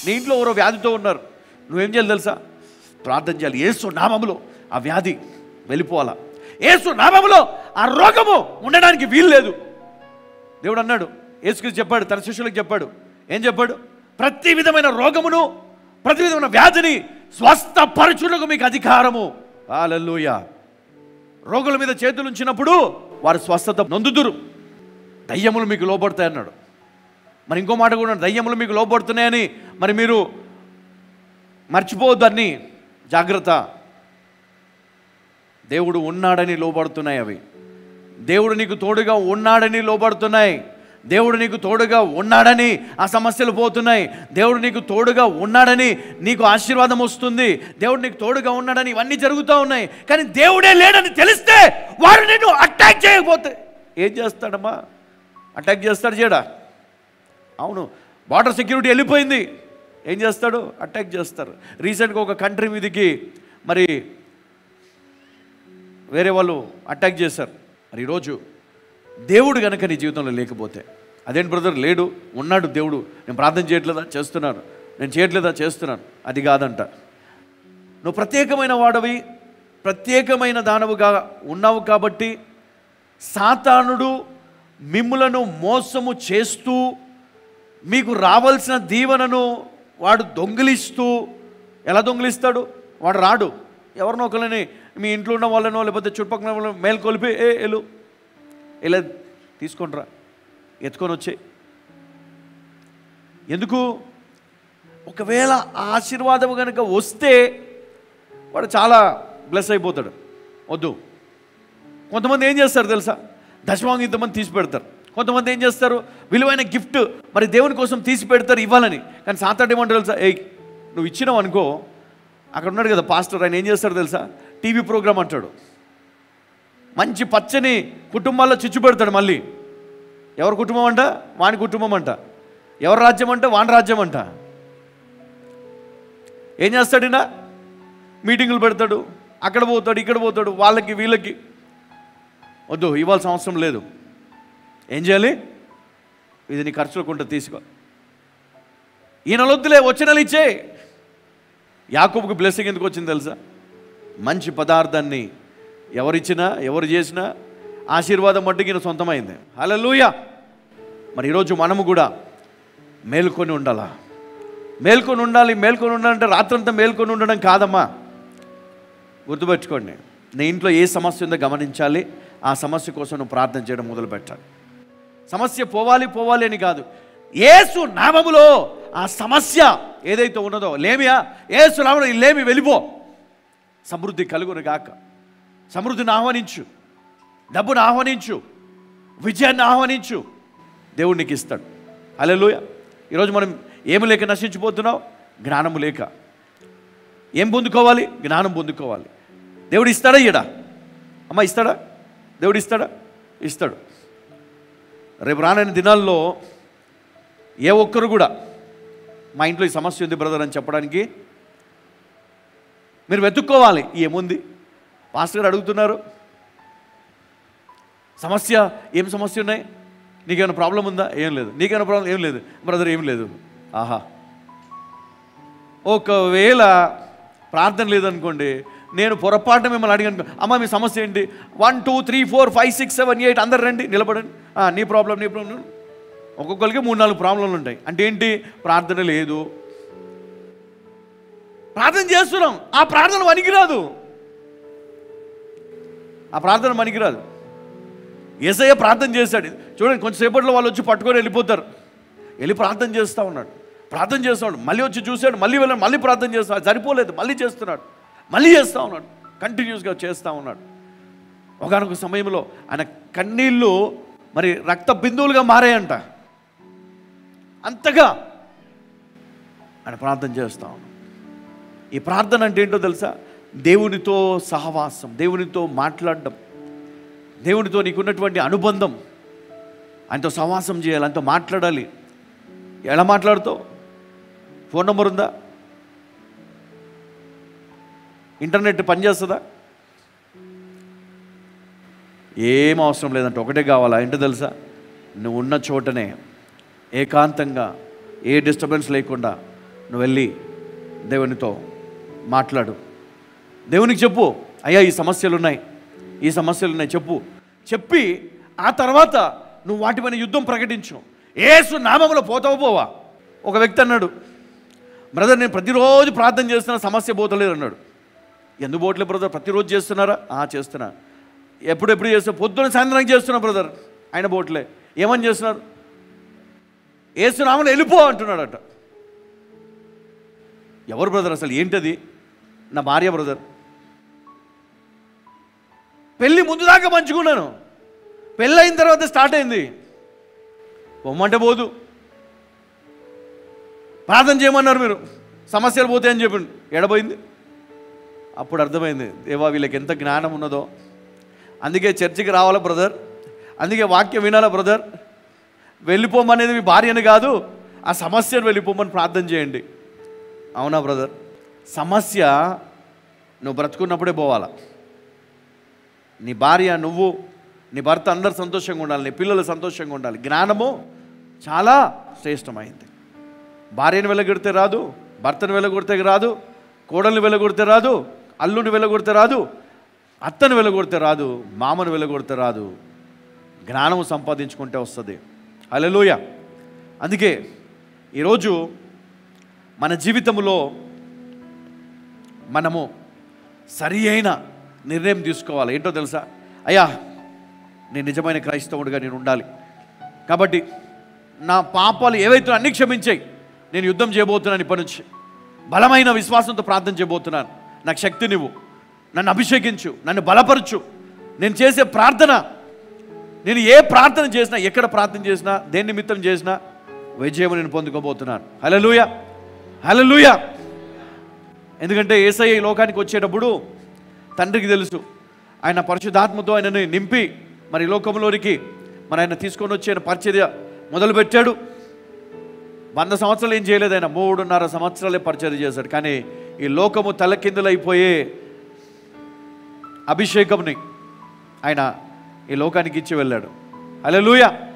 నీ ఇంట్లో ఎవరో వ్యాధితో ఉన్నారు నువ్వేం చేయాలి తెలుసా ప్రార్థన చేయాలి ఏసు నామములో ఆ వ్యాధి వెళ్ళిపోవాలా ఏసు నామములో ఆ రోగము ఉండడానికి వీలు లేదు దేవుడు అన్నాడు యేసుక్రీస్తు చెప్పాడు తన శిష్యులకు చెప్పాడు ఏం చెప్పాడు ప్రతి విధమైన రోగమును ప్రతి విధమైన వ్యాధిని స్వస్థపరచులకు మీకు అధికారము హల్లెలూయా రోగుల మీద చేతులు ఉంచినప్పుడు వారు స్వస్థత నొందుదురు దయ్యములు మీకు లోపడతాయి అన్నాడు మరి ఇంకో మాట కూడా దయ్యములు మీకు లోపడుతున్నాయని మరి మీరు మర్చిపోవద్దని జాగ్రత్త దేవుడు ఉన్నాడని లోబడుతున్నాయి అవి దేవుడు నీకు తోడుగా ఉన్నాడని లోబడుతున్నాయి దేవుడు నీకు తోడుగా ఉన్నాడని ఆ సమస్యలు పోతున్నాయి దేవుడు నీకు తోడుగా ఉన్నాడని నీకు ఆశీర్వాదం వస్తుంది దేవుడు నీకు తోడుగా ఉన్నాడని ఇవన్నీ జరుగుతూ ఉన్నాయి కానీ దేవుడే లేడని తెలిస్తే వాడు నిన్ను అటాక్ చేయకపోతే ఏం చేస్తాడమ్మా అటాక్ చేస్తాడు చేయడా అవును బార్డర్ సెక్యూరిటీ వెళ్ళిపోయింది ఏం చేస్తాడు అటాక్ చేస్తారు రీసెంట్గా ఒక కంట్రీ మీదకి మరి వేరే వాళ్ళు అటాక్ చేశారు మరి ఈరోజు దేవుడు కనుక నీ జీవితంలో లేకపోతే అదేంటి బ్రదర్ లేడు ఉన్నాడు దేవుడు నేను ప్రార్థన చేయట్లేదా చేస్తున్నాను నేను చేయట్లేదా చేస్తున్నాను అది కాదంట నువ్వు ప్రత్యేకమైన వాడవి ప్రత్యేకమైన దానవుగా ఉన్నావు కాబట్టి సాతానుడు మిమ్ములను మోసము చేస్తూ మీకు రావాల్సిన దీవెనను వాడు దొంగిలిస్తూ ఎలా దొంగిలిస్తాడు వాడు రాడు ఎవరినో ఒకరిని మీ ఇంట్లో ఉన్న వాళ్ళనో లేకపోతే చుట్టుపక్కల వాళ్ళనో మేల్కొలిపి ఏ ఎలు ఇలా తీసుకొని రా ఎత్తుకొని వచ్చేయి ఎందుకు ఒకవేళ ఆ ఆశీర్వాదం కనుక వస్తే వాడు చాలా బ్లెస్ అయిపోతాడు వద్దు కొంతమంది ఏం చేస్తారు తెలుసా దశమాంగం ఇంతమంది తీసి పెడతారు కొంతమంది ఏం చేస్తారు విలువైన గిఫ్ట్ మరి దేవుని కోసం తీసి పెడతారు ఇవ్వాలని కానీ సాతాడు ఏమంటారు తెలుసా ఏయ్ నువ్వు ఇచ్చినావు అనుకో అక్కడ ఉన్నాడు కదా పాస్టర్ ఆయన ఏం చేస్తాడు తెలుసా టీవీ ప్రోగ్రామ్ అంటాడు మంచి పచ్చని కుటుంబాల్లో చిచ్చు పెడతాడు మళ్ళీ ఎవరి కుటుంబం అంట వాని కుటుంబం అంట ఎవరి రాజ్యం అంట వాని రాజ్యం అంట ఏం చేస్తాడినా మీటింగులు పెడతాడు అక్కడ పోతాడు ఇక్కడ పోతాడు వాళ్ళకి వీళ్ళకి వద్దు ఇవ్వాల్సిన అవసరం లేదు ఏం చేయాలి ఇది నీ ఖర్చులకు ఉంటుంది తీసుకో ఈ నెల వద్దులే వచ్చే నెల ఇచ్చే యాకూబుకి బ్లెస్సింగ్ ఎందుకు వచ్చింది తెలుసా మంచి పదార్థాన్ని ఎవరిచ్చినా ఎవరు చేసినా ఆశీర్వాదం మట్టుకి ఈయన సొంతమైంది హల్లెలూయ మరి ఈరోజు మనము కూడా మేల్కొని ఉండాలా మేల్కొని ఉండాలి మేల్కొని ఉండాలంటే రాత్రంతా మేల్కొని ఉండడం కాదమ్మా గుర్తుపెట్టుకోండి నీ ఇంట్లో ఏ సమస్య ఉందో గమనించాలి ఆ సమస్య కోసం నువ్వు ప్రార్థన చేయడం మొదలు పెట్టాలి సమస్య పోవాలి పోవాలి అని కాదు ఏసు నామములో ఆ సమస్య ఏదైతే ఉన్నదో లేమియా ఏసు నామములో ఈ లేమి వెళ్ళిపో సమృద్ధి కలుగును గాక సమృద్ధిని ఆహ్వానించు డబ్బును ఆహ్వానించు విజయాన్ని ఆహ్వానించు దేవుడు నీకు ఇస్తాడు అలెలుయ ఈరోజు మనం ఏమి లేక నశించిపోతున్నావు జ్ఞానము లేక ఏం పొందుకోవాలి జ్ఞానం పొందుకోవాలి దేవుడు ఇస్తాడా ఇయ్యడా అమ్మ ఇస్తాడా దేవుడు ఇస్తాడా ఇస్తాడు రేపు రానైన దినాల్లో ఏ ఒక్కరు కూడా మా ఇంట్లో ఈ సమస్య ఉంది బ్రదర్ అని చెప్పడానికి మీరు వెతుక్కోవాలి ఏముంది పాస్టర్ గారు అడుగుతున్నారు సమస్య ఏం సమస్య ఉన్నాయి నీకేమైనా ప్రాబ్లం ఉందా ఏం లేదు నీకేమైనా ప్రాబ్లం ఏం లేదు బ్రదర్ ఏం లేదు ఆహా ఒకవేళ ప్రార్థన లేదనుకోండి నేను పొరపాటున మిమ్మల్ని అడిగాను అమ్మ మీ సమస్య ఏంటి one two three four five six seven eight అందరు రండి నిలబడండి ఆ, నీ ప్రాబ్లం నీ ప్రాబ్లం ఒక్కొక్కరికి మూడు నాలుగు ప్రాబ్లంలు ఉంటాయి అంటే ఏంటి ప్రార్థన లేదు ప్రార్థన చేస్తున్నాం ఆ ప్రార్థన పనికిరాదు ఆ ప్రార్థన పనికిరాదు ఏసయ్య ప్రార్థన చేశాడు చూడండి కొంచెంసేపట్లో వాళ్ళు వచ్చి పట్టుకొని వెళ్ళిపోతారు వెళ్ళి ప్రార్థన చేస్తూ ఉన్నాడు ప్రార్థన చేస్తున్నాడు మళ్ళీ వచ్చి చూశాడు మళ్ళీ వెళ్ళాడు మళ్ళీ ప్రార్థన చేస్తున్నాడు సరిపోలేదు మళ్ళీ చేస్తున్నాడు మళ్ళీ చేస్తూ ఉన్నాడు కంటిన్యూస్గా చేస్తూ ఉన్నాడు ఒకనొక సమయంలో ఆయన కన్నీళ్ళు మరి రక్త బిందువులుగా మారాయంట అంతగా ఆయన ప్రార్థన చేస్తూ ఉన్నాడు ఈ ప్రార్థన అంటే ఏంటో తెలుసా దేవునితో సహవాసం దేవునితో మాట్లాడడం దేవునితో నీకున్నటువంటి అనుబంధం ఆయనతో సహవాసం చేయాలి ఆయనతో మాట్లాడాలి ఎలా మాట్లాడుతావు ఫోన్ నెంబర్ ఉందా ఇంటర్నెట్ పనిచేస్తుందా ఏం అవసరం లేదంటే ఒకటే కావాలా ఏంటో తెలుసా నువ్వు ఉన్న చోటనే ఏకాంతంగా ఏ డిస్టర్బెన్స్ లేకుండా నువ్వు వెళ్ళి దేవునితో మాట్లాడు దేవునికి చెప్పు అయ్యా ఈ సమస్యలు ఉన్నాయి ఈ సమస్యలు ఉన్నాయి చెప్పు చెప్పి ఆ తర్వాత నువ్వు వాటి పైన యుద్ధం ప్రకటించు ఏసు నామములో పోతావు పోవా ఒక వ్యక్తి అన్నాడు బ్రదర్ నేను ప్రతిరోజు ప్రార్థన చేస్తున్నా సమస్య పోతలేదు అన్నాడు ఎందుకు పోవట్లేదు బ్రదర్ ప్రతిరోజు చేస్తున్నారా ఆ చేస్తున్నా ఎప్పుడెప్పుడు చేస్తున్నా పొద్దున్న సాయంత్రం చేస్తున్నా బ్రదర్ ఆయన పోవట్లే ఏమని చేస్తున్నారు ఏసునామలు వెళ్ళిపో అంటున్నాడట ఎవరు బ్రదర్ అసలు ఏంటది నా భార్య బ్రదర్ పెళ్ళి ముందు దాకా మంచుకున్నాను పెళ్ళి అయిన తర్వాత స్టార్ట్ అయింది పొమ్మంటే పోదు ప్రార్థన చేయమన్నారు మీరు సమస్యలు పోతాయని చెప్పిండు ఎడబోయింది అప్పుడు అర్థమైంది దేవా వీళ్ళకి ఎంత జ్ఞానం ఉన్నదో అందుకే చర్చికి రావాలా బ్రదర్ అందుకే వాక్యం వినాలా బ్రదర్ వెళ్ళిపోమనేది మీ భార్యని కాదు ఆ సమస్యను వెళ్ళిపోమని ప్రార్థన చేయండి అవునా బ్రదర్ సమస్య నువ్వు బ్రతుకున్నప్పుడే పోవాలా నీ భార్య నువ్వు నీ భర్త అందరు సంతోషంగా ఉండాలి నీ పిల్లలు సంతోషంగా ఉండాలి జ్ఞానము చాలా శ్రేష్టమైంది భార్యను వెళ్ళగొడితే రాదు భర్తను వెళ్ళగొడితే రాదు కోడల్ని వెళ్ళగొడితే రాదు అల్లుని వెళ్ళగొడితే రాదు అత్తను వెళ్ళగొడితే రాదు మామను వెళ్ళగొడితే రాదు జ్ఞానము సంపాదించుకుంటే వస్తుంది అలెలుయ అందుకే ఈరోజు మన జీవితంలో మనము సరి అయిన నిర్ణయం తీసుకోవాలి ఏంటో తెలుసా అయ్యా నేను నిజమైన క్రైస్తవుడిగా నేను ఉండాలి కాబట్టి నా పాపాలు ఏవైతే అన్ని క్షమించాయి నేను యుద్ధం చేయబోతున్నాను ఇప్పటి నుంచి బలమైన విశ్వాసంతో ప్రార్థన చేయబోతున్నాను నాకు శక్తినివ్వు నన్ను అభిషేకించు నన్ను బలపరచు నేను చేసే ప్రార్థన నేను ఏ ప్రార్థన చేసినా ఎక్కడ ప్రార్థన చేసినా దేని నిమిత్తం చేసినా విజయం నేను పొందుకోబోతున్నాను హలలుయ హలలుయ ఎందుకంటే ఏసఐ ఈ లోకానికి వచ్చేటప్పుడు తండ్రికి తెలుసు ఆయన పరిశుద్ధాత్మతో ఆయనని నింపి మరి ఈ లోకంలోనికి మరి ఆయన తీసుకొని వచ్చి ఆయన పరిచర్య మొదలుపెట్టాడు వంద సంవత్సరాలు ఏం చేయలేదు ఆయన మూడున్నర సంవత్సరాలే పరిచర్య చేశాడు కానీ ఈ లోకము తలకిందులైపోయే అభిషేకంని ఆయన ఈ లోకానికి ఇచ్చి వెళ్ళాడు అలెలుయ